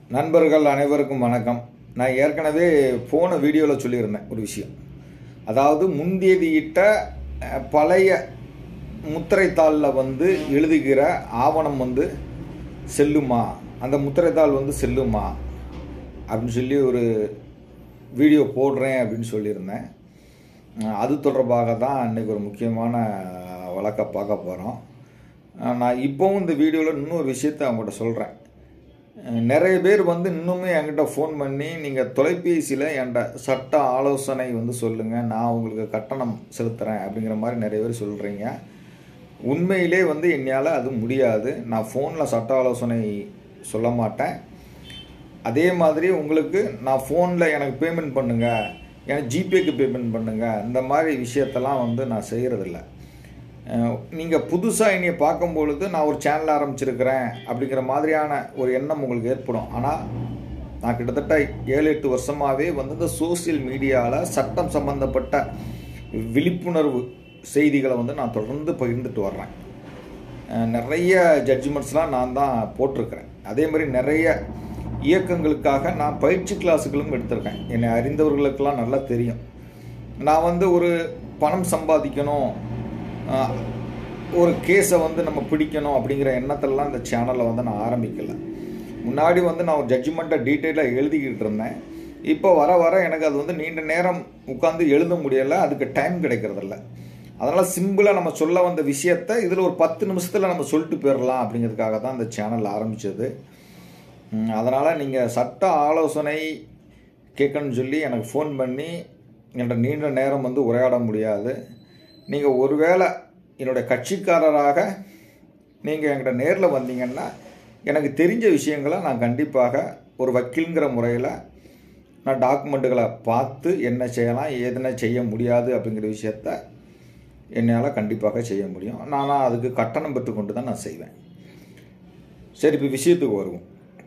நண்பர்கள் அனைவருக்கும் வணக்கம் நான் ஏற்கனவே போன வீடியோவில் சொல்லியிருந்தேன் ஒரு விஷயம் அதாவது முன்தேதியிட்ட அஹ், பழைய முத்திரைத்தாளில் வந்து எழுதுகிற ஆவணம் வந்து செல்லுமா அந்த முத்திரைத்தாள் வந்து செல்லுமா அப்படின்னு சொல்லி ஒரு வீடியோ போடுறேன் அப்படின்னு சொல்லியிருந்தேன் அஹ், அது தொடர்பாக தான் இன்றைக்கி ஒரு முக்கியமான வழக்கை பார்க்க போகிறோம் நான் இப்போவும் இந்த வீடியோவில் இன்னொரு விஷயத்தை அவங்ககிட்ட சொல்கிறேன் நிறைய பேர் வந்து இன்னுமே என்கிட்ட ஃபோன் பண்ணி நீங்கள் தொலைபேசியில் என்கிட்ட சட்ட ஆலோசனை வந்து சொல்லுங்கள் நான் உங்களுக்கு கட்டணம் செலுத்துகிறேன் அப்படிங்கிற மாதிரி நிறைய பேர் சொல்கிறீங்க உண்மையிலே வந்து என்னால் அது முடியாது நான் ஃபோனில் சட்ட ஆலோசனை சொல்ல மாட்டேன் அதே மாதிரி உங்களுக்கு நான் ஃபோனில் எனக்கு பேமெண்ட் பண்ணுங்கள் எனக்கு ஜிபேக்கு பேமெண்ட் பண்ணுங்கள் இந்த மாதிரி விஷயத்தெல்லாம் வந்து நான் செய்கிறதில்ல நீங்கள் புதுசாக என்னைய பார்க்கும் பொழுது நான் ஒரு சேனல் ஆரம்பிச்சிருக்கிறேன் அப்படிங்கிற மாதிரியான ஒரு எண்ணம் உங்களுக்கு ஏற்படும் ஆனால் நான் கிட்டத்தட்ட ஏழு எட்டு வருஷமாகவே வந்து இந்த சோசியல் மீடியாவில் சட்டம் சம்பந்தப்பட்ட விழிப்புணர்வு செய்திகளை வந்து நான் தொடர்ந்து பகிர்ந்துட்டு வர்றேன் அஹ் நிறைய ஜட்ஜ்மெண்ட்ஸ்லாம் நான் தான் போட்டிருக்கிறேன் அதே மாதிரி நிறைய இயக்கங்களுக்காக நான் பயிற்சி கிளாஸுகளும் எடுத்திருக்கேன் என்னை அறிந்தவர்களுக்கெல்லாம் நல்லா தெரியும் நான் வந்து ஒரு பணம் சம்பாதிக்கணும் அஹ், ஒரு கேஸை வந்து நம்ம பிடிக்கணும் அப்படிங்கிற எண்ணத்திலலாம் இந்த சேனலை வந்து நான் ஆரம்பிக்கல முன்னாடி வந்து நான் ஒரு ஜட்ஜ்மெண்ட்டை டீட்டெயிலாக எழுதிக்கிட்டு இருந்தேன் இப்போ வர வர எனக்கு அது வந்து நீண்ட நேரம் உட்காந்து எழுத முடியலை அதுக்கு டைம் கிடைக்கிறதில்ல அதனால் சிம்பிளாக நம்ம சொல்ல வந்த விஷயத்த இதில் ஒரு பத்து நிமிஷத்தில் நம்ம சொல்லிட்டு போயிடலாம் அப்படிங்கிறதுக்காக தான் இந்த சேனல் ஆரம்பித்தது அதனால் நீங்கள் சட்ட ஆலோசனை கேட்கணும்னு சொல்லி எனக்கு ஃபோன் பண்ணி என்கிட்ட நீண்ட நேரம் வந்து உரையாட முடியாது நீங்கள் ஒருவேளை என்னுடைய கட்சிக்காரராக நீங்கள் என்கிட்ட நேரில் வந்தீங்கன்னா எனக்கு தெரிஞ்ச விஷயங்களை நான் கண்டிப்பாக ஒரு வக்கீலுங்கிற முறையில் நான் டாக்குமெண்ட்டுகளை பார்த்து என்ன செய்யலாம் எதனை செய்ய முடியாது அப்படிங்கிற விஷயத்த என்னால் கண்டிப்பாக செய்ய முடியும் நானும் அதுக்கு கட்டணம் பெற்றுக்கொண்டு தான் நான் செய்வேன் சரி இப்போ விஷயத்துக்கு வருவோம்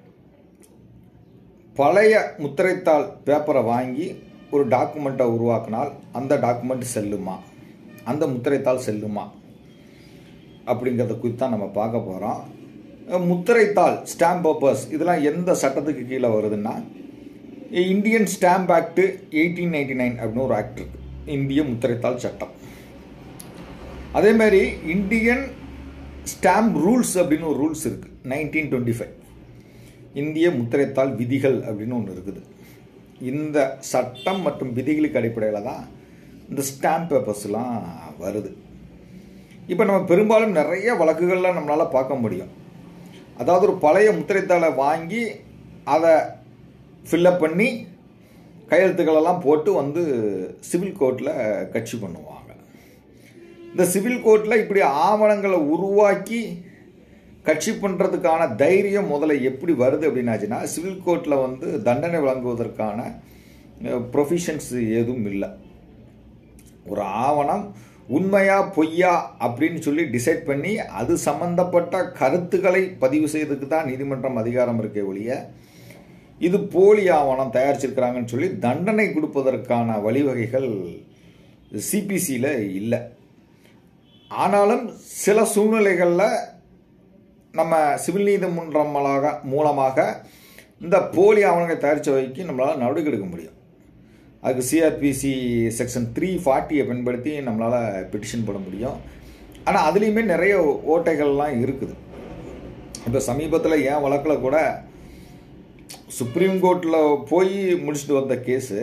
பழைய முத்திரைத்தாள் பேப்பரை வாங்கி ஒரு டாக்குமெண்ட்டை உருவாக்கினால் அந்த டாக்குமெண்ட் செல்லுமா அந்த முத்திரைத்தாள் செல்லுமா அப்படிங்கிறத குறித்து தான் நம்ம பார்க்க போகிறோம் முத்திரைத்தாள் ஸ்டாம்ப் பேப்பர்ஸ் இதெல்லாம் எந்த சட்டத்துக்கு கீழே வருதுன்னா Indian stamp act eighteen ninety nine அப்படின்னு ஒரு ஆக்ட் இருக்கு இந்திய முத்திரைத்தாள் சட்டம் அதே மாதிரி இந்தியன் ஸ்டாம்ப் ரூல்ஸ் அப்படின்னு ஒரு ரூல்ஸ் இருக்குது நைன்டீன் டுவெண்ட்டி ஃபைவ் இந்திய முத்திரைத்தாள் விதிகள் அப்படின்னு ஒன்று இருக்குது இந்த சட்டம் மற்றும் விதிகளுக்கு அடிப்படையில் தான் இந்த ஸ்டாம்ப் பேப்பர்ஸ்லாம் வருது இப்போ நம்ம பெரும்பாலும் நிறைய வழக்குகளில் நம்மளால் பார்க்க முடியும் அதாவது ஒரு பழைய முத்திரைத்தாளை வாங்கி அதை ஃபில்லப் பண்ணி கையெழுத்துக்களெல்லாம் போட்டு வந்து சிவில் கோர்ட்டில் கட்சி பண்ணுவாங்க இந்த சிவில் கோர்ட்டில் இப்படி ஆவணங்களை உருவாக்கி கட்சி பண்ணுறதுக்கான தைரியம் முதல்ல எப்படி வருது அப்படின்னாச்சுன்னா சிவில் கோர்ட்டில் வந்து தண்டனை வழங்குவதற்கான ப்ரொஃபிஷன்ஸ் எதுவும் இல்லை ஒரு ஆவணம் உண்மையா பொய்யா அப்படின்னு சொல்லி டிசைட் பண்ணி அது சம்பந்தப்பட்ட கருத்துக்களை பதிவு செய்யறதுக்கு தான் நீதிமன்றம் அதிகாரம் இருக்கே ஒழிய இது போலி ஆவணம் தயாரிச்சிருக்கிறாங்கன்னு சொல்லி தண்டனை கொடுப்பதற்கான வழிவகைகள் சிபிசியில் இல்லை ஆனாலும் சில சூழ்நிலைகளில் நம்ம சிவில் நீதிமன்றங்களாக மூலமாக இந்த போலி ஆவணங்களை தயாரித்த வைக்கி நம்மளால் நடவடிக்கை எடுக்க முடியும் அதுக்கு சிஆர்பிசி செக்ஷன் த்ரீ ஃபார்ட்டியை பயன்படுத்தி நம்மளால் பெட்டிஷன் போட முடியும் ஆனால் அதுலேயுமே நிறைய ஓட்டைகள்லாம் இருக்குது இப்போ சமீபத்தில் என் வழக்கில் கூட சுப்ரீம் கோர்ட்டில் போய் முடிச்சுட்டு வந்த கேஸு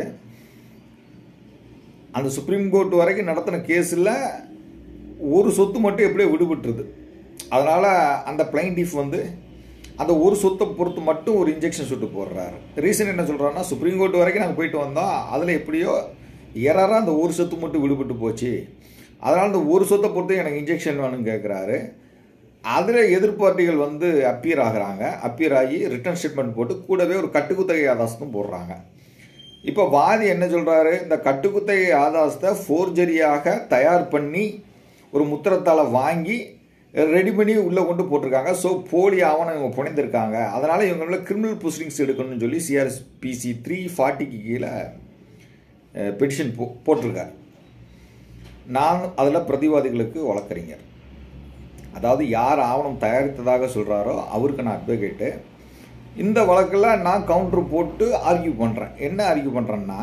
அந்த சுப்ரீம் கோர்ட் வரைக்கும் நடத்தின கேஸில் ஒரு சொத்து மட்டும் எப்படியோ விடுபட்டுருது அதனால் அந்த பிளைண்டிஃப் வந்து அந்த ஒரு சொத்தை பொறுத்து மட்டும் ஒரு இன்ஜெக்ஷன் சுட்டு போடுறாரு ரீசன் என்ன சொல்கிறாருன்னா சுப்ரீம் கோர்ட் வரைக்கும் நாங்கள் போயிட்டு வந்தோம் அதில் எப்படியோ எறாராக அந்த ஒரு சொத்து மட்டும் விடுபட்டு போச்சு அதனால் அந்த ஒரு சொத்தை பொறுத்து எனக்கு இன்ஜெக்ஷன் வேணும்னு கேட்குறாரு அதில் எதிர்பார்ட்டிகள் வந்து அப்பியர் ஆகுறாங்க அப்பியர் ஆகி ரிட்டர்ன் ஸ்டேட்மெண்ட் போட்டு கூடவே ஒரு கட்டுக்குத்தகை ஆதாசத்தும் போடுறாங்க இப்போ வாதி என்ன சொல்கிறாரு இந்த கட்டுக்குத்தகை ஆதாசத்தை ஃபோர்ஜரியாக தயார் பண்ணி ஒரு முத்திரத்தால் வாங்கி ரெடி பண்ணி உள்ளே கொண்டு போட்டிருக்காங்க ஸோ போலி ஆவணம் இவங்க புனைந்திருக்காங்க அதனால் இவங்கள கிரிமினல் ப்ரொசீடிங்ஸ் எடுக்கணும்னு சொல்லி சிஆர்பிசி த்ரீ ஃபார்ட்டிக்கு கீழே பெட்டிஷன் போ போட்டிருக்காரு நான் அதில் பிரதிவாதிகளுக்கு இந்த வழக்கில் நான் கவுண்டர் போட்டு ஆர்கியூ பண்ணுறேன் என்ன ஆர்கியூ பண்ணுறேன்னா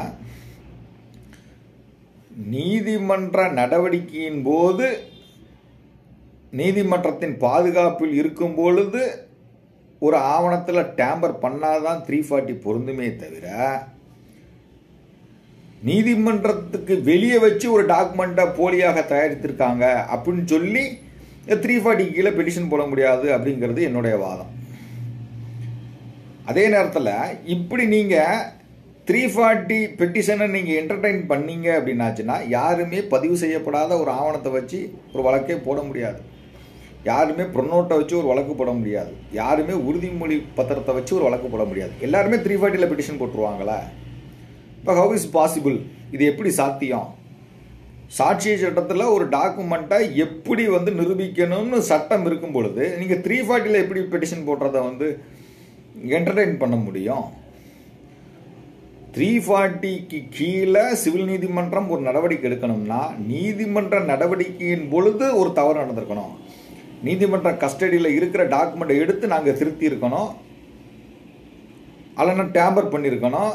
நீதிமன்ற நடவடிக்கையின் போது நீதிமன்றத்தின் பாதுகாப்பில் இருக்கும் பொழுது ஒரு ஆவணத்தில் டேம்பர் பண்ணாதான் த்ரீ ஃபார்ட்டி பொருந்துமே தவிர நீதிமன்றத்துக்கு வெளியே வச்சு ஒரு டாக்குமெண்ட்டை போலியாக தயாரித்திருக்காங்க அப்படின்னு சொல்லி த்ரீ ஃபார்ட்டி கீழே பெட்டிஷன் போட முடியாது அப்படிங்கிறது என்னுடைய வாதம் அதே நேரத்தில் இப்படி நீங்கள் த்ரீ ஃபார்ட்டி பெட்டிஷனை நீங்கள் என்டர்டைன் பண்ணீங்க அப்படின்னாச்சுன்னா யாருமே பதிவு செய்யப்படாத ஒரு ஆவணத்தை வச்சு ஒரு வழக்கே போட முடியாது யாருமே ப்ரொனோட்டை வச்சு ஒரு வழக்கு போட முடியாது யாருமே உறுதிமொழி பத்திரத்தை வச்சு ஒரு வழக்கு போட முடியாது எல்லாருமே த்ரீ ஃபார்ட்டியில் பெட்டிஷன் போட்டுருவாங்களா இப்போ ஹவு இஸ் பாசிபிள் இது எப்படி சாத்தியம் சாட்சிய சட்டத்தில் ஒரு டாக்குமெண்ட்டை எப்படி வந்து நிரூபிக்கணும்னு சட்டம் இருக்கும் பொழுது நீங்கள் த்ரீ ஃபார்ட்டியில் எப்படி பெட்டிஷன் போடுறத வந்து என்டர்டைன் பண்ண முடியும் த்ரீ ஃபார்ட்டிக்கு கீழே சிவில் நீதிமன்றம் ஒரு நடவடிக்கை எடுக்கணும்னா நீதிமன்ற நடவடிக்கையின் பொழுது ஒரு தவறு நடந்திருக்கணும் நீதிமன்ற கஸ்டடியில் இருக்கிற டாக்குமெண்ட்டை எடுத்து நாங்கள் திருத்தி இருக்கணும் அல்லனா டேம்பர் பண்ணியிருக்கணும்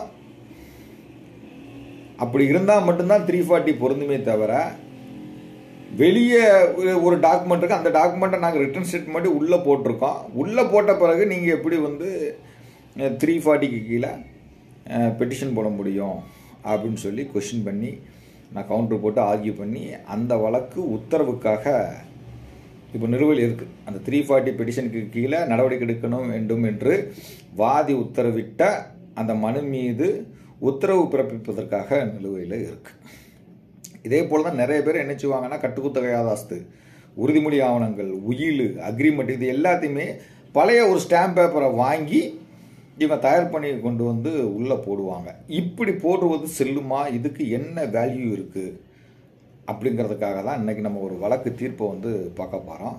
அப்படி இருந்தால் மட்டும்தான் த்ரீ ஃபார்ட்டி பொருந்துமே தவிர வெளியே ஒரு டாக்குமெண்ட் இருக்குது அந்த டாக்குமெண்ட்டை நாங்கள் ரிட்டர்ன் ஸ்டேட்மெண்ட் உள்ளே போட்டிருக்கோம் உள்ளே போட்ட பிறகு நீங்கள் எப்படி வந்து த்ரீ ஃபார்ட்டிக்கு கீழே பெட்டிஷன் போட முடியும் அப்படின்னு சொல்லி கொஷின் பண்ணி நான் கவுண்டர் போட்டு ஆர்கியூ பண்ணி அந்த வழக்கு உத்தரவுக்காக இப்போ நிறுவல் இருக்குது அந்த த்ரீ ஃபார்ட்டி பெட்டிஷனுக்கு கீழே நடவடிக்கை எடுக்கணும் வேண்டும் என்று வாதி உத்தரவிட்ட அந்த மனு மீது உத்தரவு பிறப்பிப்பதற்காக நிலுவையில் இருக்குது இதே போல் தான் நிறைய பேர் என்ன செய்வாங்கன்னா கட்டுக்குத்தகை ஆதாஸ்து உறுதிமொழி ஆவணங்கள் உயில் அக்ரிமெண்ட் இது எல்லாத்தையுமே பழைய ஒரு ஸ்டாம்ப் பேப்பரை வாங்கி இவங்க தயார் பண்ணி கொண்டு வந்து உள்ளே போடுவாங்க இப்படி போடுவது செல்லுமா இதுக்கு என்ன வேல்யூ இருக்குது அப்படிங்கிறதுக்காக தான் இன்றைக்கி நம்ம ஒரு வழக்கு தீர்ப்பை வந்து பார்க்க போகிறோம்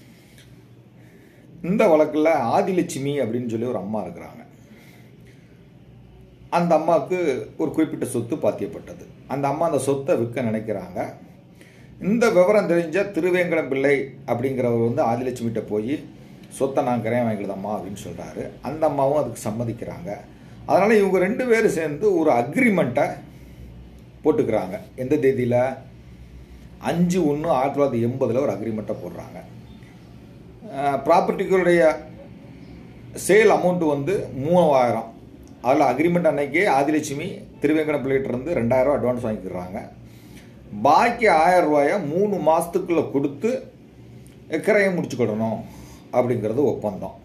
இந்த வழக்கில் ஆதிலட்சுமி அப்படின்னு சொல்லி ஒரு அம்மா இருக்கிறாங்க அந்த அம்மாவுக்கு ஒரு குறிப்பிட்ட சொத்து பாத்தியப்பட்டது அந்த அம்மா அந்த சொத்தை விற்க நினைக்கிறாங்க இந்த விவரம் தெரிஞ்ச திருவேங்கடம் பிள்ளை அப்படிங்கிறவர் வந்து ஆதிலட்சுமிகிட்ட போய் சொத்தை நான் கிரையம் வாங்கிக்கலாமா அப்படின்னு சொல்கிறாரு அந்த அம்மாவும் அதுக்கு சம்மதிக்கிறாங்க அதனால் இவங்க ரெண்டு பேரும் சேர்ந்து ஒரு அக்ரிமெண்ட்டை போட்டுக்கிறாங்க எந்த தேதியில் அஞ்சு ஒன்று ஆயிரத்தி தொள்ளாயிரத்தி எண்பதில் ஒரு அக்ரிமெண்ட்டை போடுறாங்க ப்ராப்பர்ட்டிகளுடைய சேல் அமௌண்ட்டு வந்து மூவாயிரம் அதில் அக்ரிமெண்ட் அன்னைக்கே ஆதிலட்சுமி திருவேங்கட பிள்ளைகிட்டருந்து ரெண்டாயிரம் அட்வான்ஸ் வாங்கிக்கிறாங்க பாக்கி ஆயிரம் ரூபாயை மூணு மாதத்துக்குள்ளே கொடுத்து கிரையம் முடிச்சுக்கிடணும் அப்படிங்கிறது ஒப்பந்தம்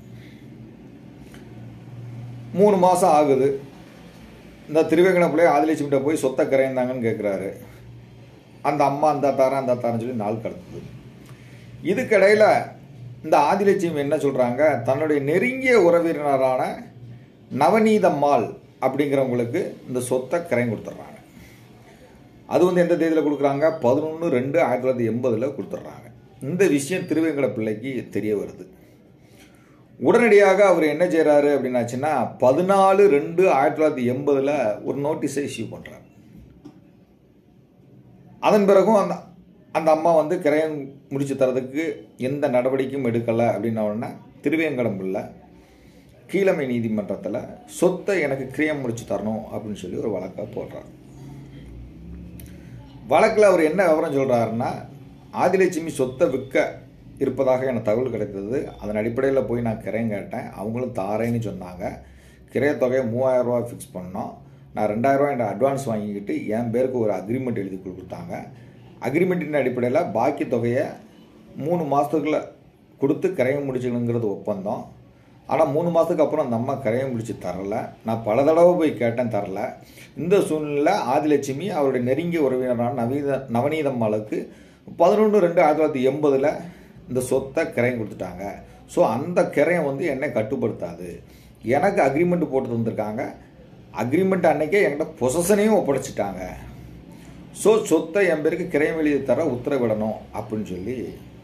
மூணு மாதம் ஆகுது இந்த திருவேங்கட பிள்ளை ஆதிலட்சுமிகிட்ட போய் சொத்தை கிரையந்தாங்கன்னு கேட்குறாரு அந்த அம்மா அந்த தாரன் அந்த தாரன்னு சொல்லி நாள் கடத்துது இதுக்கிடையில் இந்த ஆதிலட்சுமி என்ன சொல்கிறாங்க தன்னுடைய நெருங்கிய உறவினரான நவநீதம்மாள் அப்படிங்கிறவங்களுக்கு இந்த சொத்தை கிரையம் கொடுத்துட்றாங்க அது வந்து எந்த தேதியில் கொடுக்குறாங்க பதினொன்று ரெண்டு ஆயிரத்தி தொள்ளாயிரத்தி எண்பதில் கொடுத்துட்றாங்க இந்த விஷயம் திருவேங்கட பிள்ளைக்கு தெரிய வருது உடனடியாக அவர் என்ன செய்கிறாரு அப்படின்னாச்சுன்னா பதினாலு ரெண்டு ஆயிரத்தி தொள்ளாயிரத்தி எண்பதில் ஒரு நோட்டீஸை இஷ்யூ பண்ணுறாரு அதன் பிறகும் அந்த அந்த அம்மா வந்து கிரையம் முடிச்சு தரதுக்கு எந்த நடவடிக்கையும் எடுக்கலை அப்படின்ன உடனே திருவேங்கடம் பிள்ளை கீழமை நீதிமன்றத்தில் சொத்தை எனக்கு கிரியம் முடிச்சு தரணும் அப்படின்னு சொல்லி ஒரு வழக்கை போடுறார் வழக்கில் அவர் என்ன விவரம் சொல்கிறாருன்னா ஆதிலட்சுமி சொத்தை விற்க இருப்பதாக எனக்கு தகவல் கிடைத்தது அதன் அடிப்படையில் போய் நான் கிரையம் கேட்டேன் அவங்களும் தாரேன்னு சொன்னாங்க கிரைய தொகையை மூவாயிரம் ரூபா ஃபிக்ஸ் பண்ணோம் நான் ரெண்டாயிரரூவா என் அட்வான்ஸ் வாங்கிக்கிட்டு என் பேருக்கு ஒரு அக்ரிமெண்ட் எழுதி கொடுத்தாங்க அக்ரிமெண்ட்டின் அடிப்படையில் பாக்கி தொகையை மூணு மாதத்துக்குள்ள கொடுத்து கிரையம் முடிச்சுக்கணுங்கிறது ஒப்பந்தம் ஆனால் மூணு மாதத்துக்கு அப்புறம் அந்த அம்மா கரையம் முடிச்சு தரல நான் பல தடவை போய் கேட்டேன் தரல இந்த சூழ்நிலை ஆதிலட்சுமி அவருடைய நெருங்கிய உறவினரான நவீத நவநீதம்மாளுக்கு பதினொன்று ரெண்டு ஆயிரத்தி தொள்ளாயிரத்தி எண்பதில் இந்த சொத்தை கிரையம் கொடுத்துட்டாங்க ஸோ அந்த கிரையம் வந்து என்னை கட்டுப்படுத்தாது எனக்கு அக்ரிமெண்ட் போட்டு தந்திருக்காங்க அக்ரிமெண்ட் அன்னைக்கே என்கிட்ட பொசஷனையும் ஒப்படைச்சிட்டாங்க ஸோ சொத்தை என் பேருக்கு கிரையம் எழுதி தர உத்தரவிடணும் அப்படின்னு சொல்லி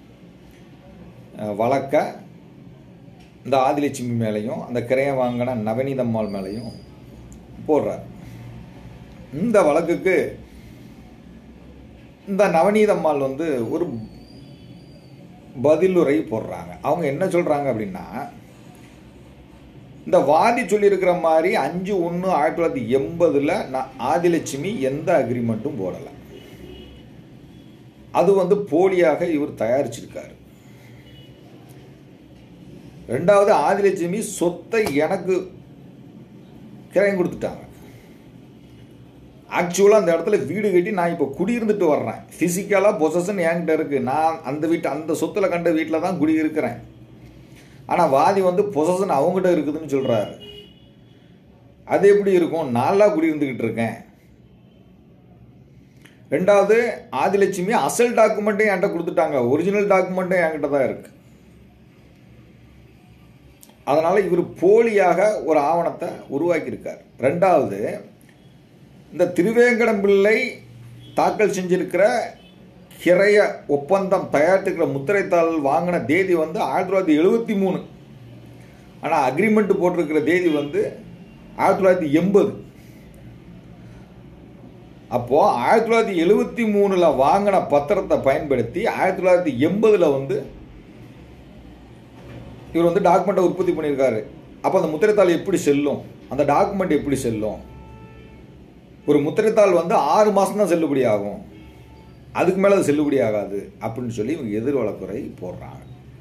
வழக்க இந்த ஆதிலட்சுமி மேலேயும் அந்த கிரையம் வாங்கின நவநீதம்மாள் மேலேயும் போடுறார் இந்த வழக்குக்கு இந்த நவநீதம்மாள் வந்து ஒரு பதிலுரை போடுறாங்க அவங்க என்ன சொல்கிறாங்க அப்படின்னா இந்த வாதி சொல்லியிருக்கிற மாதிரி அஞ்சு ஒன்று ஆயிரத்தி தொள்ளாயிரத்தி எண்பதில் நான் ஆதிலட்சுமி எந்த அக்ரிமெண்ட்டும் போடலை அது வந்து போலியாக இவர் தயாரிச்சிருக்காரு ரெண்டாவது ஆதிலட்சுமி சொத்தை எனக்கு கிரையம் கொடுத்துட்டாங்க ஆக்சுவலாக அந்த இடத்துல வீடு கட்டி நான் இப்போ குடியிருந்துட்டு வர்றேன் ஃபிசிக்கலாக பொசஷன் என்கிட்ட இருக்குது நான் அந்த வீட்டு அந்த சொத்தில் கண்ட வீட்டில் தான் குடியிருக்கிறேன் ஆனால் வாதி வந்து பொசஷன் அவங்ககிட்ட இருக்குதுன்னு சொல்கிறாரு அது எப்படி இருக்கும் நாளாக குடியிருந்துக்கிட்டு இருக்கேன் ரெண்டாவது ஆதிலட்சுமி அசல் டாக்குமெண்ட்டும் என்கிட்ட கொடுத்துட்டாங்க ஒரிஜினல் டாக்குமெண்ட்டும் என்கிட்ட தான் இருக்கு அதனால் இவர் போலியாக ஒரு ஆவணத்தை உருவாக்கியிருக்கார் ரெண்டாவது இந்த திருவேங்கடம் பிள்ளை தாக்கல் செஞ்சிருக்கிற கிரைய ஒப்பந்தம் தயாரித்துக்கிற முத்திரைத்தாள் வாங்கின தேதி வந்து ஆயிரத்தி தொள்ளாயிரத்தி எழுபத்தி மூணு ஆனால் அக்ரிமெண்ட் போட்டிருக்கிற தேதி வந்து ஆயிரத்தி தொள்ளாயிரத்தி எண்பது அப்போது ஆயிரத்தி தொள்ளாயிரத்தி எழுபத்தி மூணில் வாங்கின பத்திரத்தை பயன்படுத்தி ஆயிரத்தி தொள்ளாயிரத்தி எண்பதில் வந்து இவர் வந்து டாக்குமெண்ட்டை உற்பத்தி பண்ணியிருக்காரு அப்போ அந்த முத்திரைத்தாள் எப்படி செல்லும் அந்த டாக்குமெண்ட் எப்படி செல்லும் ஒரு முத்திரைத்தாள் வந்து ஆறு மாதம் தான் செல்லுபடி ஆகும் அதுக்கு மேலே அது செல்லுபடி ஆகாது அப்படின்னு சொல்லி இவங்க எதிர் வழக்குறை போடுறாங்க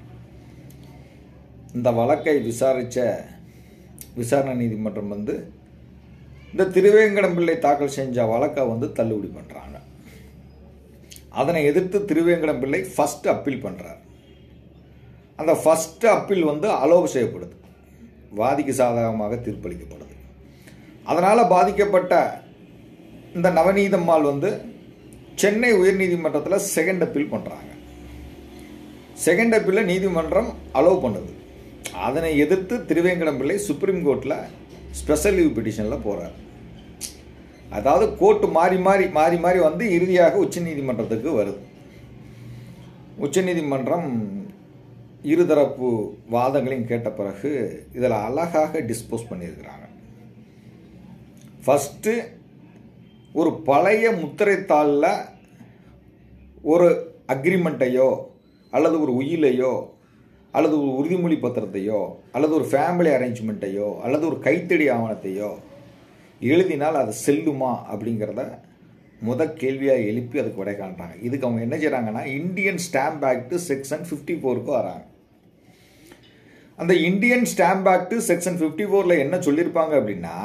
இந்த வழக்கை விசாரித்த விசாரணை நீதிமன்றம் வந்து இந்த திருவேங்கடம் பிள்ளை தாக்கல் செஞ்ச வழக்கை வந்து தள்ளுபடி பண்ணுறாங்க அதனை எதிர்த்து திருவேங்கடம் பிள்ளை ஃபஸ்ட் அப்பீல் பண்ணுறார் அந்த ஃபஸ்ட்டு அப்பீல் வந்து அலோவ் செய்யப்படுது வாதிக்கு சாதகமாக தீர்ப்பளிக்கப்படுது அதனால் பாதிக்கப்பட்ட இந்த நவநீதம்மாள் வந்து சென்னை உயர்நீதிமன்றத்தில் செகண்ட் அப்பீல் பண்ணுறாங்க செகண்ட் அப்பீலில் நீதிமன்றம் அலோவ் பண்ணுது அதனை எதிர்த்து திருவேங்கடம் பிள்ளை சுப்ரீம் கோர்ட்டில் ஸ்பெஷல் லீவ் பெட்டிஷனில் போகிறார் அதாவது கோர்ட்டு மாறி மாறி மாறி மாறி வந்து இறுதியாக உச்சநீதிமன்றத்துக்கு வருது உச்சநீதிமன்றம் இருதரப்பு வாதங்களையும் கேட்ட பிறகு இதில் அழகாக டிஸ்போஸ் பண்ணியிருக்கிறாங்க ஃபஸ்ட்டு ஒரு பழைய முத்திரைத்தாளில் ஒரு அக்ரிமெண்ட்டையோ அல்லது ஒரு உயிலையோ அல்லது ஒரு உறுதிமொழி பத்திரத்தையோ அல்லது ஒரு ஃபேமிலி அரேஞ்ச்மெண்ட்டையோ அல்லது ஒரு கைத்தடி ஆவணத்தையோ எழுதினால் அது செல்லுமா அப்படிங்கிறத முத கேள்வியாக எழுப்பி அதுக்கு விடை காண்றாங்க இதுக்கு அவங்க என்ன செய்கிறாங்கன்னா Indian stamp act section fifty ஃபோருக்கு வராங்க அந்த Indian stamp act section fifty ஃபோரில் என்ன சொல்லியிருப்பாங்க அப்படின்னா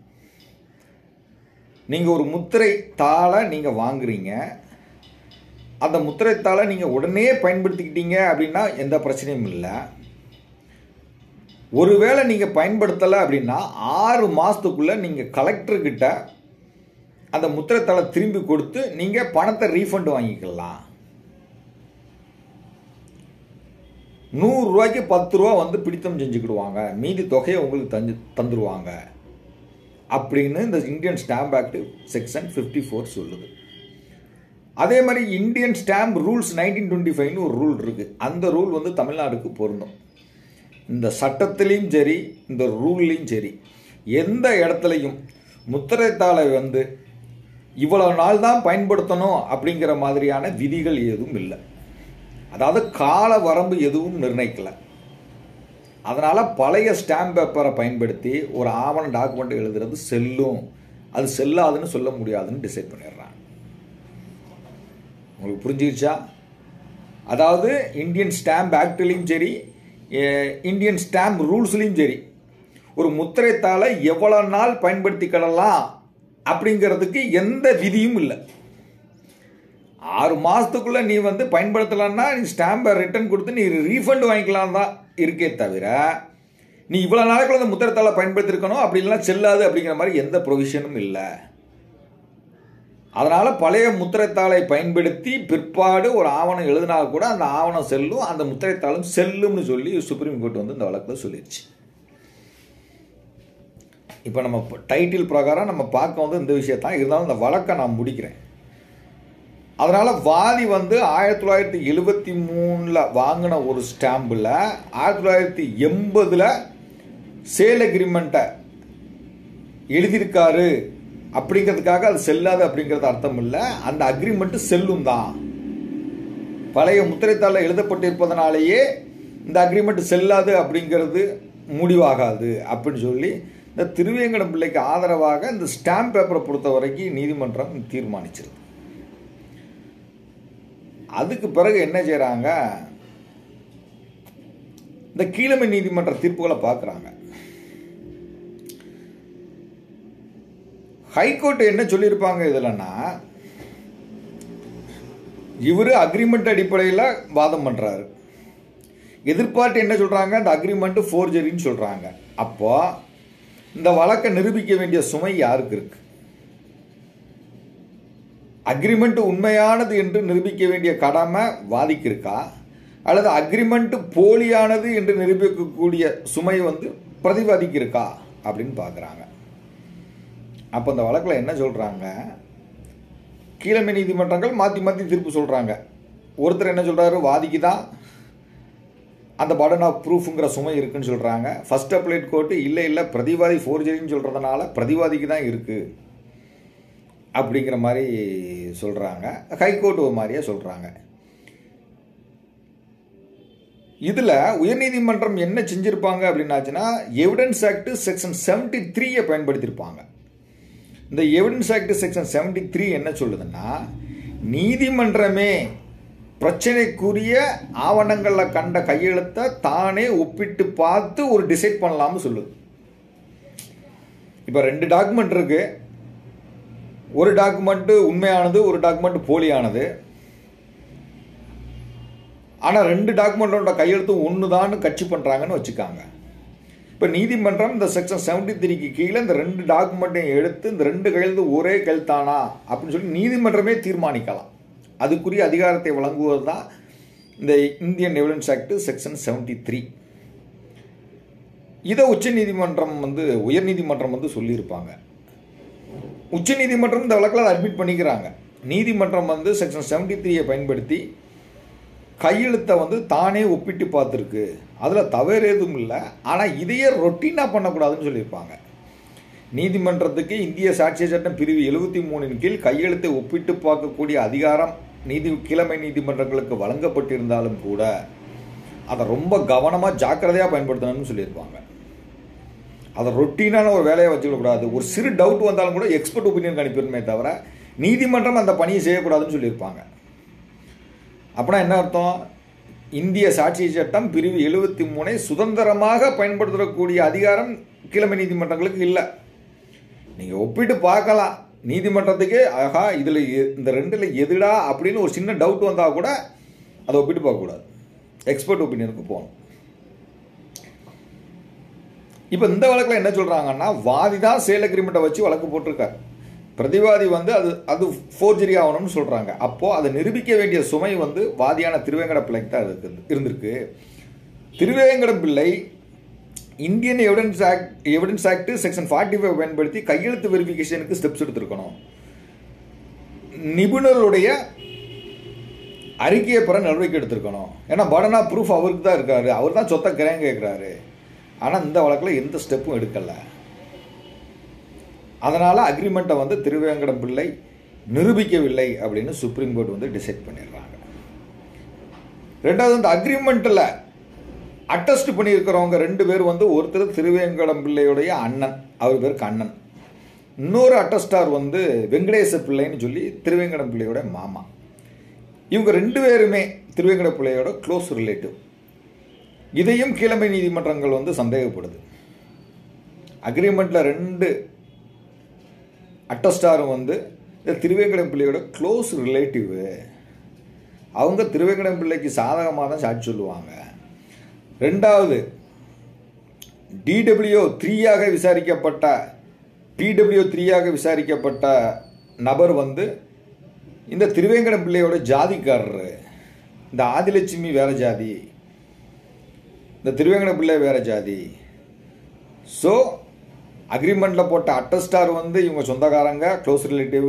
நீங்கள் ஒரு முத்திரை தாளை நீங்கள் வாங்குறீங்க அந்த முத்திரைத்தாளை நீங்கள் உடனே பயன்படுத்திக்கிட்டீங்க அப்படின்னா எந்த பிரச்சனையும் இல்லை ஒருவேளை நீங்கள் பயன்படுத்தலை அப்படின்னா ஆறு மாதத்துக்குள்ளே நீங்கள் கலெக்டர்கிட்ட அந்த முத்திரைத்தாளை திரும்பி கொடுத்து நீங்கள் பணத்தை ரீஃபண்ட் வாங்கிக்கலாம் நூறுரூவாய்க்கு பத்து ரூபா வந்து பிடித்தம் செஞ்சுக்கிடுவாங்க மீதி தொகையை உங்களுக்கு தஞ்சு தந்துடுவாங்க அப்படின்னு இந்த Indian stamp act section fifty four சொல்லுது அதே மாதிரி Indian stamp rules nineteen twenty ஃபைவ்னு ஒரு ரூல் இருக்குது அந்த ரூல் வந்து தமிழ்நாடுக்கு பொருந்தும் இந்த சட்டத்திலையும் சரி இந்த ரூல்லையும் சரி எந்த இடத்துலையும் முத்திரைத்தாளை வந்து இவ்வளோ நாள் தான் பயன்படுத்தணும் அப்படிங்கிற மாதிரியான விதிகள் எதுவும் இல்லை அதாவது கால வரம்பு எதுவும் நிர்ணயிக்கலை அதனால் பழைய ஸ்டாம்ப் பேப்பரை பயன்படுத்தி ஒரு ஆவண டாக்குமெண்ட் எழுதுறது செல்லும் அது செல்லாதுன்னு சொல்ல முடியாதுன்னு டிசைட் பண்ணிடுறாங்க உங்களுக்கு புரிஞ்சிருச்சா அதாவது இந்தியன் ஸ்டாம்ப் ஆக்ட்லேயும் சரி இந்தியன் ஸ்டாம்ப் ரூல்ஸ்லேயும் சரி ஒரு முத்திரைத்தாளை எவ்வளோ நாள் பயன்படுத்திக்கிடலாம் அப்படிங்கிறதுக்கு எந்த விதியும் இல்லை ஆறு மாதத்துக்குள்ளே நீ வந்து பயன்படுத்தலான்னா நீ ஸ்டாம்பை ரிட்டர்ன் கொடுத்து நீ ரீஃபண்ட் வாங்கிக்கலாம் தான் இருக்கே தவிர நீ இவ்வளோ நாளைக்குள்ள அந்த முத்திரத்தாளை பயன்படுத்திருக்கணும் அப்படின்லாம் செல்லாது அப்படிங்கிற மாதிரி எந்த ப்ரொவிஷனும் இல்லை அதனால் பழைய முத்திரைத்தாளை பயன்படுத்தி பிற்பாடு ஒரு ஆவணம் எழுதினா கூட அந்த ஆவணம் செல்லும் அந்த முத்திரைத்தாளும் செல்லும்னு சொல்லி சுப்ரீம் கோர்ட் வந்து இந்த வழக்கில் சொல்லிடுச்சு இப்போ நம்ம டைட்டில் பிரகாரம் நம்ம பார்க்க வந்து இந்த விஷயத்தான் இருந்தாலும் இந்த வழக்கை நான் முடிக்கிறேன் அதனால் வாதி வந்து ஆயிரத்தி தொள்ளாயிரத்தி எழுபத்தி மூணில் வாங்கின ஒரு ஸ்டாம்பில் ஆயிரத்தி தொள்ளாயிரத்தி எண்பதில் சேல் அக்ரிமெண்ட்டை எழுதியிருக்காரு அப்படிங்கிறதுக்காக அது செல்லாது அப்படிங்கிறது அர்த்தம் இல்லை அந்த அக்ரிமெண்ட்டு செல்லும் தான் பழைய முத்திரைத்தாளில் எழுதப்பட்டிருப்பதனாலேயே இந்த அக்ரிமெண்ட் செல்லாது அப்படிங்கிறது முடிவாகாது அப்படின்னு சொல்லி இந்த திருவேங்கடம் பிள்ளைக்கு ஆதரவாக இந்த ஸ்டாம்ப் பேப்பரை பொறுத்த வரைக்கும் நீதிமன்றம் தீர்மானிச்சிருக்கு அதுக்கு பிறகு என்ன செய்கிறாங்க இந்த கீழமை நீதிமன்ற தீர்ப்புகளை பார்க்குறாங்க ஹைகோர்ட் என்ன சொல்லியிருப்பாங்க இதில்னா இவர் அக்ரிமெண்ட் அடிப்படையில் வாதம் பண்ணுறாரு எதிர்பார்த்து என்ன சொல்கிறாங்க அந்த அக்ரிமெண்ட் ஃபோர்ஜரின்னு சொல்கிறாங்க அப்போ இந்த வழக்கை நிரூபிக்க வேண்டிய சுமை யாருக்கு இருக்கு அக்ரிமெண்ட் உண்மையானது என்று நிரூபிக்க வேண்டிய கடமை வாதிக்கு இருக்கா அல்லது அக்ரிமெண்ட் போலியானது என்று நிரூபிக்கக்கூடிய சுமை வந்து பிரதிவாதிக்கு இருக்கா அப்படின்னு பார்க்குறாங்க அப்போ இந்த வழக்கில் என்ன சொல்கிறாங்க கீழமை நீதிமன்றங்கள் மாற்றி மாற்றி தீர்ப்பு சொல்கிறாங்க ஒருத்தர் என்ன சொல்கிறாரு வாதிக்கு தான் அந்த பர்டன் ஆஃப் ப்ரூஃபுங்கிற சுமை இருக்குன்னு சொல்கிறாங்க ஃபர்ஸ்ட் அப்ளைட் கோர்ட்டு இல்லை இல்லை பிரதிவாதி ஃபோர்ஜரின்னு சொல்கிறதுனால பிரதிவாதிக்கு தான் இருக்குது அப்படிங்கிற மாதிரி சொல்கிறாங்க ஹைகோர்ட் ஒரு மாதிரியே சொல்கிறாங்க இதில் உயர்நீதிமன்றம் என்ன செஞ்சுருப்பாங்க அப்படின்னாச்சுன்னா எவிடன்ஸ் ஆக்ட் செக்ஷன் செவன்டி த்ரீயை பயன்படுத்தியிருப்பாங்க இந்த evidence act section seventy three என்ன சொல்லுதுன்னா நீதிமன்றமே பிரச்சனைக்குரிய ஆவணங்களில் கண்ட கையெழுத்தை தானே ஒப்பிட்டு பார்த்து ஒரு டிசைட் பண்ணலாம்னு சொல்லுது இப்போ ரெண்டு டாக்குமெண்ட் இருக்கு ஒரு டாக்குமெண்ட்டு உண்மையானது ஒரு டாக்குமெண்ட் போலியானது ஆனால் ரெண்டு டாக்குமெண்ட்டோட கையெழுத்தும் ஒன்று தான் கட்சி பண்ணுறாங்கன்னு வச்சுக்காங்க இப்போ நீதிமன்றம் இந்த செக்ஷன் செவன்டி த்ரீக்கு கீழே இந்த ரெண்டு டாக்குமெண்ட்டையும் எடுத்து இந்த ரெண்டு கையெழுத்து ஒரே கையெழுத்தானா அப்படின்னு சொல்லி நீதிமன்றமே தீர்மானிக்கலாம் அதுக்குரிய அதிகாரத்தை வழங்குவது தான் இந்த Indian evidence act section seventy three இதை உச்ச நீதிமன்றம் வந்து உயர் நீதிமன்றம் வந்து சொல்லியிருப்பாங்க உச்ச நீதிமன்றம் இந்த வழக்கில் அதை அட்மிட் பண்ணிக்கிறாங்க நீதிமன்றம் வந்து செக்ஷன் செவன்டி த்ரீயை பயன்படுத்தி கையெழுத்தை வந்து தானே ஒப்பிட்டு பார்த்துருக்கு அதில் தவறு எதுவும் இல்லை ஆனால் இதையே ரொட்டீனாக பண்ணக்கூடாதுன்னு சொல்லியிருப்பாங்க நீதிமன்றத்துக்கு இந்திய சாட்சிய சட்டம் பிரிவு எழுபத்தி மூணின் கீழ் கையெழுத்தை ஒப்பிட்டு பார்க்கக்கூடிய அதிகாரம் நீதி கிழமை நீதிமன்றங்களுக்கு வழங்கப்பட்டிருந்தாலும் கூட அதை ரொம்ப கவனமாக ஜாக்கிரதையாக பயன்படுத்தணும்னு சொல்லியிருப்பாங்க அதை ரொட்டீனான ஒரு வேலையை வச்சுக்கக்கூடாது ஒரு சிறு டவுட் வந்தாலும் கூட எக்ஸ்பர்ட் ஒப்பீனியன் அனுப்பிடுமே தவிர நீதிமன்றம் அந்த பணியை செய்யக்கூடாதுன்னு சொல்லியிருப்பாங்க அப்படின்னா என்ன அர்த்தம் இந்திய சாட்சி சட்டம் பிரிவு எழுபத்தி மூணை சுதந்திரமாக பயன்படுத்தக்கூடிய அதிகாரம் கிழமை நீதிமன்றங்களுக்கு இல்லை நீங்கள் ஒப்பிட்டு பார்க்கலாம் நீதிமன்றத்துக்கு ஆஹா இதில் இந்த ரெண்டில் எதுடா அப்படின்னு ஒரு சின்ன டவுட் வந்தால் கூட அதை ஒப்பிட்டு பார்க்கக்கூடாது எக்ஸ்பர்ட் ஒப்பீனியனுக்கு போகணும் இப்போ இந்த வழக்கில் என்ன சொல்கிறாங்கன்னா வாதி தான் சேல் அக்ரிமெண்ட்டை வச்சு வழக்கு போட்டிருக்கார் பிரதிவாதி வந்து அது அது ஃபோர்ஜரி ஆகணும்னு சொல்கிறாங்க அப்போது அதை நிரூபிக்க வேண்டிய சுமை வந்து வாதியான திருவேங்கட பிள்ளைக்கு தான் இருக்குது இருந்திருக்கு Thiruvenkata Pillai Indian evidence act evidence act section forty five பயன்படுத்தி கையெழுத்து வெரிஃபிகேஷனுக்கு ஸ்டெப்ஸ் எடுத்திருக்கணும் நிபுணருடைய அறிக்கையை பெற நடவடிக்கை எடுத்திருக்கணும் ஏன்னா படனா ப்ரூஃப் அவருக்கு தான் இருக்காரு அவர் தான் சொத்தை கிரயம் கேட்குறாரு ஆனால் இந்த வழக்கில் எந்த ஸ்டெப்பும் எடுக்கலை அதனால் அக்ரிமெண்ட்டை வந்து திருவேங்கடம் பிள்ளை நிரூபிக்கவில்லை அப்படின்னு சுப்ரீம் கோர்ட் வந்து டிசைட் பண்ணிடுறாங்க ரெண்டாவது இந்த அக்ரிமெண்ட்டில் அட்டஸ்ட் பண்ணியிருக்கிறவங்க ரெண்டு பேர் வந்து ஒருத்தர் திருவேங்கடம் பிள்ளையுடைய அண்ணன் அவர் பேர் கண்ணன் இன்னொரு அட்டஸ்டார் வந்து வெங்கடேச பிள்ளைன்னு சொல்லி திருவேங்கடம் பிள்ளையோட மாமா இவங்க ரெண்டு பேருமே திருவேங்கட பிள்ளையோட க்ளோஸ் ரிலேட்டிவ் இதையும் கீழமை நீதிமன்றங்கள் வந்து சந்தேகப்படுது அக்ரிமெண்ட்டில் ரெண்டு அட்டஸ்டாரும் வந்து இந்த திருவேங்கடம் பிள்ளையோட க்ளோஸ் ரிலேட்டிவ் அவங்க திருவேங்கடம் பிள்ளைக்கு சாதகமாக தான் சாட்சி சொல்லுவாங்க ரெண்டாவது டிடபிள்யூ த்ரீயாக விசாரிக்கப்பட்ட பிடபிள்யூ த்ரீயாக விசாரிக்கப்பட்ட நபர் வந்து இந்த திருவேங்கடம் பிள்ளையோட ஜாதிக்காரர் இந்த ஆதிலட்சுமி வேற ஜாதி இந்த திருவேங்கட பிள்ளை வேற ஜாதி ஸோ அக்ரிமெண்ட்டில் போட்ட அட்டஸ்டார் வந்து இவங்க சொந்தக்காரங்க க்ளோஸ் ரிலேட்டிவ்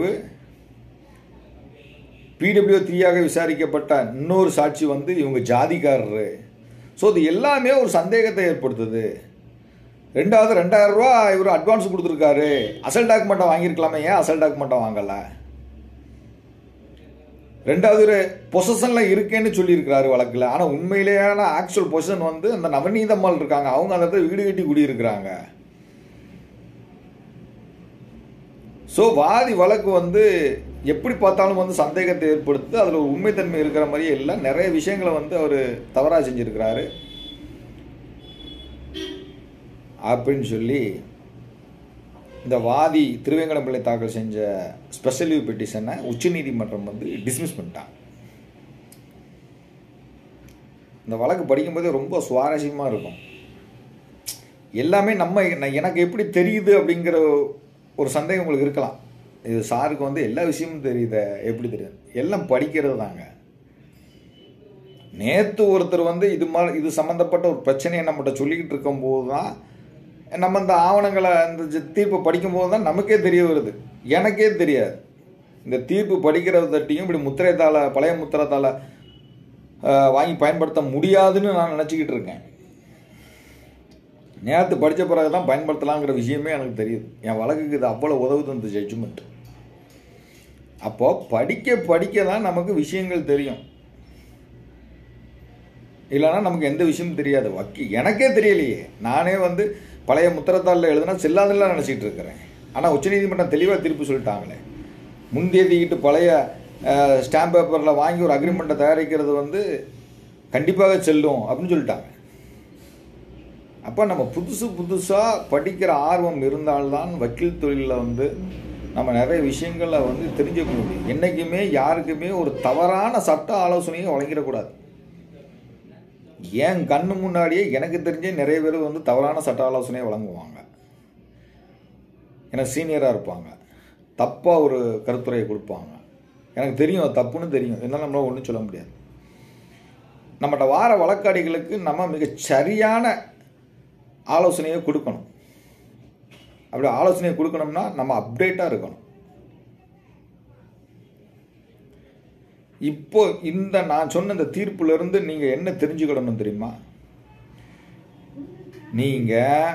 பிடபிள்யூ த்ரீயாக விசாரிக்கப்பட்ட இன்னொரு சாட்சி வந்து இவங்க ஜாதிக்காரரு ஸோ இது எல்லாமே ஒரு சந்தேகத்தை ஏற்படுத்துது ரெண்டாவது ரெண்டாயிரம் ரூபா இவர் அட்வான்ஸ் கொடுத்துருக்காரு அசல் டாக்குமெண்ட்டை வாங்கியிருக்கலாமே ஏன் அசல் டாக்குமெண்ட்டை வாங்கலை ரெண்டாவது பொசஷனில் இருக்கேன்னு சொல்லியிருக்கிறாரு வழக்கில் ஆனால் உண்மையிலேயான ஆக்சுவல் பொசிஷன் வந்து அந்த நவநீதம்மாள் இருக்காங்க அவங்க அந்த இடத்துல வீடு கட்டி குடியிருக்கிறாங்க ஸோ வாதி வழக்கு வந்து எப்படி பார்த்தாலும் வந்து சந்தேகத்தை ஏற்படுத்து அதில் ஒரு உண்மைத்தன்மை இருக்கிற மாதிரியே இல்லை நிறைய விஷயங்களை வந்து அவர் தவறாக செஞ்சுருக்கிறாரு அப்படின்னு சொல்லி இந்த வாதி திருவேங்கடம்பிள்ளை தாக்கல் செஞ்ச ஸ்பெஷல் லீவ் பெட்டிஷனை உச்சநீதிமன்றம் வந்து டிஸ்மிஸ் பண்ணிட்டாங்க இந்த வழக்கு படிக்கும்போது ரொம்ப சுவாரஸ்யமாக இருக்கும் எல்லாமே நம்ம நான் எனக்கு எப்படி தெரியுது அப்படிங்கிற ஒரு சந்தேகம் உங்களுக்கு இருக்கலாம் இது சாருக்கு வந்து எல்லா விஷயமும் தெரியுத எப்படி தெரியுது எல்லாம் படிக்கிறது தாங்க நேற்று ஒருத்தர் வந்து இது மாதிரி இது சம்மந்தப்பட்ட ஒரு பிரச்சனையை நம்மகிட்ட சொல்லிக்கிட்டு இருக்கும்போது தான் நம்ம இந்த ஆவணங்களை இந்த ஜ- தீர்ப்பை படிக்கும்போது தான் நமக்கே தெரிய வருது எனக்கே தெரியாது இந்த தீர்ப்பு படிக்கிறத தட்டியும் இப்படி முத்திரைத்தாளை பழைய முத்திரத்தாளை அஹ், வாங்கி பயன்படுத்த முடியாதுன்னு நான் நினச்சிக்கிட்டு இருக்கேன் நேற்று படித்த பிறகு தான் பயன்படுத்தலாங்கிற விஷயமே எனக்கு தெரியுது என் வழக்குக்கு இது அவ்வளோ உதவுது இந்த ஜட்ஜ்மெண்ட் அப்போ படிக்க படிக்க தான் நமக்கு விஷயங்கள் தெரியும் இல்லைன்னா நமக்கு எந்த விஷயமும் தெரியாது வக்கி எனக்கே தெரியலையே நானே வந்து பழைய முத்திரத்தாளில் எழுதுனா செல்லாதுலாம் நினச்சிட்டு இருக்கிறேன் ஆனால் உச்சநீதிமன்றம் தெளிவாக தீர்ப்பு சொல்லிட்டாங்களே முன்தேதிக்கிட்டு பழைய ஸ்டாம்ப் பேப்பரில் வாங்கி ஒரு அக்ரிமெண்ட்டை தயாரிக்கிறது வந்து கண்டிப்பாக செல்லும் அப்படின்னு சொல்லிட்டாங்க அப்போ நம்ம புதுசு புதுசாக படிக்கிற ஆர்வம் இருந்தால்தான் வக்கீல் தொழிலில் வந்து நம்ம நிறைய விஷயங்களை வந்து தெரிஞ்சுக்க முடியும் என்றைக்குமே யாருக்குமே ஒரு தவறான சட்ட ஆலோசனையும் வழங்கிடக்கூடாது என் கண்ணு முன்னாடியே எனக்கு தெரிஞ்சே நிறைய பேர் வந்து தவறான சட்ட ஆலோசனையை வழங்குவாங்க எனக்கு சீனியராக இருப்பாங்க தப்பாக ஒரு கருத்துரையை கொடுப்பாங்க எனக்கு தெரியும் அது தப்புன்னு தெரியும் இருந்தாலும் நம்மளால் ஒன்றும் சொல்ல முடியாது நம்மகிட்ட வார வழக்காடிகளுக்கு நம்ம மிகச் சரியான ஆலோசனையை கொடுக்கணும் அப்படி ஆலோசனையை கொடுக்கணும்னா நம்ம அப்டேட்டாக இருக்கணும் இப்போ இந்த நான் சொன்ன இந்த தீர்ப்புல இருந்து நீங்க என்ன தெரிஞ்சுக்கிடணும் தெரியுமா நீங்க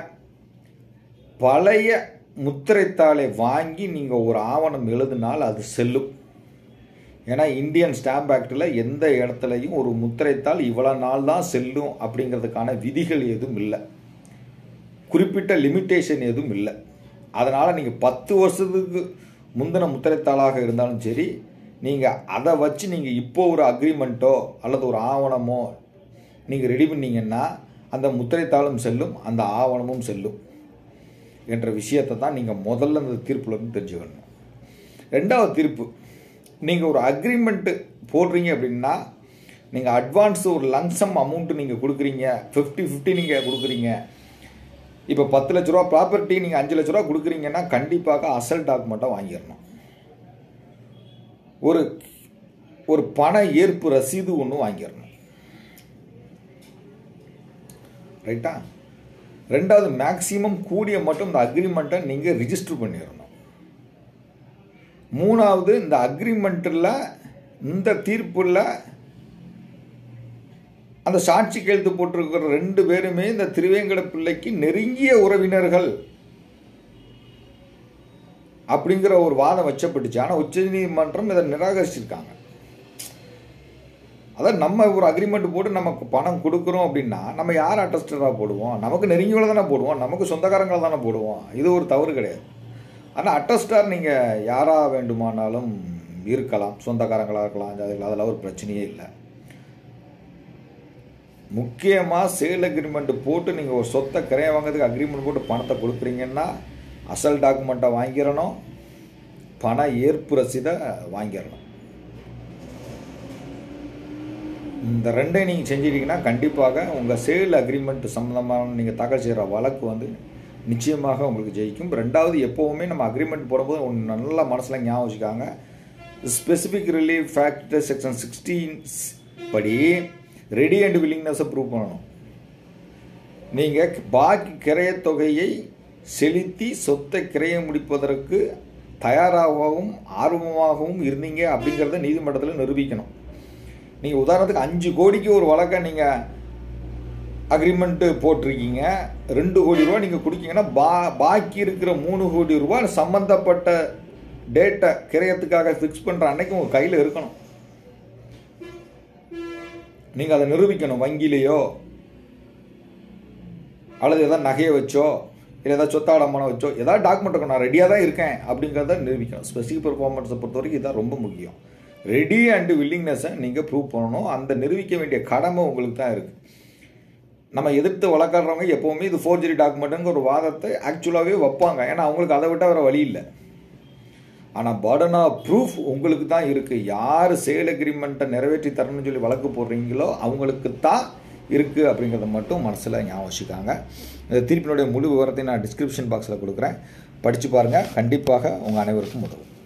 பழைய முத்திரைத்தாளை வாங்கி நீங்க ஒரு ஆவணம் எழுதினால் அது செல்லும் ஏன்னா இந்தியன் ஸ்டாம்ப் ஆக்டில் எந்த இடத்துலையும் ஒரு முத்திரைத்தாள் இவ்வளோ நாள் தான் செல்லும் அப்படிங்கிறதுக்கான விதிகள் எதுவும் இல்லை குறிப்பிட்ட லிமிட்டேஷன் எதுவும் இல்லை அதனால் நீங்கள் பத்து வருஷத்துக்கு முந்தின முத்திரைத்தாளாக இருந்தாலும் சரி நீங்கள் அதை வச்சு நீங்கள் இப்போ ஒரு அக்ரிமெண்ட்டோ அல்லது ஒரு ஆவணமோ நீங்கள் ரெடி பண்ணீங்கன்னா அந்த முத்திரைத்தாளும் செல்லும் அந்த ஆவணமும் செல்லும் என்ற விஷயத்தை தான் நீங்கள் முதல்ல இந்த தீர்ப்புல இருந்து தெரிஞ்சுக்கணும் ரெண்டாவது தீர்ப்பு நீங்கள் ஒரு அக்ரிமெண்ட்டு போடுறீங்க அப்படின்னா நீங்கள் அட்வான்ஸ் ஒரு லங்சம் அமௌண்ட்டு நீங்கள் கொடுக்குறீங்க ஃபிஃப்டி ஃபிஃப்டி நீங்கள் கொடுக்குறீங்க இப்போ பத்து லட்ச ரூபா ப்ராப்பர்ட்டி நீங்கள் அஞ்சு லட்ச ரூபா கொடுக்குறீங்கன்னா கண்டிப்பாக அசல் டாக்குமெண்ட்டை வாங்கிடணும் ஒரு ஒரு பண ஏற்பு ரசீது ஒன்று வாங்கிடணும் ரைட்டா ரெண்டாவது மேக்சிமம் கூடிய மட்டும் இந்த அக்ரிமெண்ட்டை நீங்கள் ரிஜிஸ்டர் பண்ணிடணும் மூணாவது இந்த அக்ரிமெண்ட்டில் இந்த தீர்ப்பில் அந்த சாட்சி கையெழுத்து போட்டிருக்கிற ரெண்டு பேருமே இந்த திருவேங்கட பிள்ளைக்கு நெருங்கிய உறவினர்கள் அப்படிங்கிற ஒரு வாதம் வச்சப்பட்டுச்சு ஆனால் உச்சநீதிமன்றம் இதை நிராகரிச்சிருக்காங்க அதான் நம்ம ஒரு அக்ரிமெண்ட் போட்டு நமக்கு பணம் கொடுக்குறோம் அப்படின்னா நம்ம யார் அட்டஸ்டராக போடுவோம் நமக்கு நெருங்கியவளை தானே போடுவோம் நமக்கு சொந்தக்காரங்களை தானே போடுவோம் இது ஒரு தவறு கிடையாது ஆனால் அட்டஸ்டார் நீங்கள் யாராக வேண்டுமானாலும் இருக்கலாம் சொந்தக்காரங்களாக இருக்கலாம் அதில் அதெல்லாம் ஒரு பிரச்சனையே இல்லை முக்கியமாக சேல் அக்ரிமெண்ட் போட்டு நீங்கள் ஒரு சொத்தை கிரைய வாங்கிறதுக்கு அக்ரிமெண்ட் போட்டு பணத்தை கொடுக்குறீங்கன்னா அசல் டாக்குமெண்ட்டை வாங்கிடணும் பண ஏற்பு ரசீதை வாங்கிடணும் இந்த ரெண்டையும் நீங்கள் செஞ்சிட்டீங்கன்னா கண்டிப்பாக உங்கள் சேல் அக்ரிமெண்ட் சம்மந்தமான நீங்கள் தாக்கல் செய்கிற வழக்கு வந்து நிச்சயமாக உங்களுக்கு ஜெயிக்கும் ரெண்டாவது எப்போவுமே நம்ம அக்ரிமெண்ட் போடும்போது ஒன்று நல்லா மனசில் ஞாபகம் வச்சுக்காங்க specific relief factor section sixteen படி ரெடி அண்ட் வில்லிங்னஸை ப்ரூவ் பண்ணணும் நீங்கள் பாக்கி கிரையத் தொகையை செலுத்தி சொத்தை கிரைய முடிப்பதற்கு தயாராகவும் ஆர்வமாகவும் இருந்தீங்க அப்படிங்கிறத நீதிமன்றத்தில் நிரூபிக்கணும் நீங்கள் உதாரணத்துக்கு அஞ்சு கோடிக்கு ஒரு வழக்கை நீங்கள் அக்ரிமெண்ட்டு போட்டிருக்கீங்க ரெண்டு கோடி ரூபா நீங்கள் கொடுக்கீங்கன்னா பா பாக்கி இருக்கிற மூணு கோடி ரூபா சம்மந்தப்பட்ட டேட்டை கிரயத்துக்காக ஃபிக்ஸ் பண்ணுற அன்னைக்கு உங்கள் கையில் இருக்கணும் நீங்கள் அதை நிரூபிக்கணும் வங்கியிலேயோ அல்லது ஏதாவது நகையை வச்சோ இல்லை ஏதாவது சொத்தாடமான வச்சோ ஏதாவது டாக்குமெண்ட் இருக்கும் நான் ரெடியாக தான் இருக்கேன் அப்படிங்கிறத நிரூபிக்கணும் ஸ்பெசிஃபிக் பெர்ஃபார்மன்ஸை பொறுத்த வரைக்கும் இதுதான் ரொம்ப முக்கியம் ரெடி அண்டு வில்லிங்னஸை நீங்கள் ப்ரூவ் பண்ணணும் அந்த நிரூபிக்க வேண்டிய கடமை உங்களுக்கு தான் இருக்குது நம்ம எதிர்த்து வழக்காடுறவங்க எப்போவுமே இது ஃபோர்ஜரி டாக்குமெண்ட்டுங்கிற ஒரு வாதத்தை ஆக்சுவலாகவே வைப்பாங்க ஏன்னா அவங்களுக்கு அதை விட்டால் வேறு வழி இல்லை ஆனால் பர்டன் ஆஃப் ப்ரூஃப் உங்களுக்கு தான் இருக்குது யார் சேல் அக்ரிமெண்ட்டை நிறைவேற்றி தரணும்னு சொல்லி வழக்கு போடுறீங்களோ அவங்களுக்கு தான் இருக்குது அப்படிங்கிறத மட்டும் மனசில் ஞாபகம் வச்சுக்காங்க இந்த தீர்ப்பினுடைய முழு விவரத்தை நான் டிஸ்கிரிப்ஷன் பாக்ஸில் கொடுக்குறேன் படித்து பாருங்கள் கண்டிப்பாக உங்கள் அனைவருக்கும் உதவும்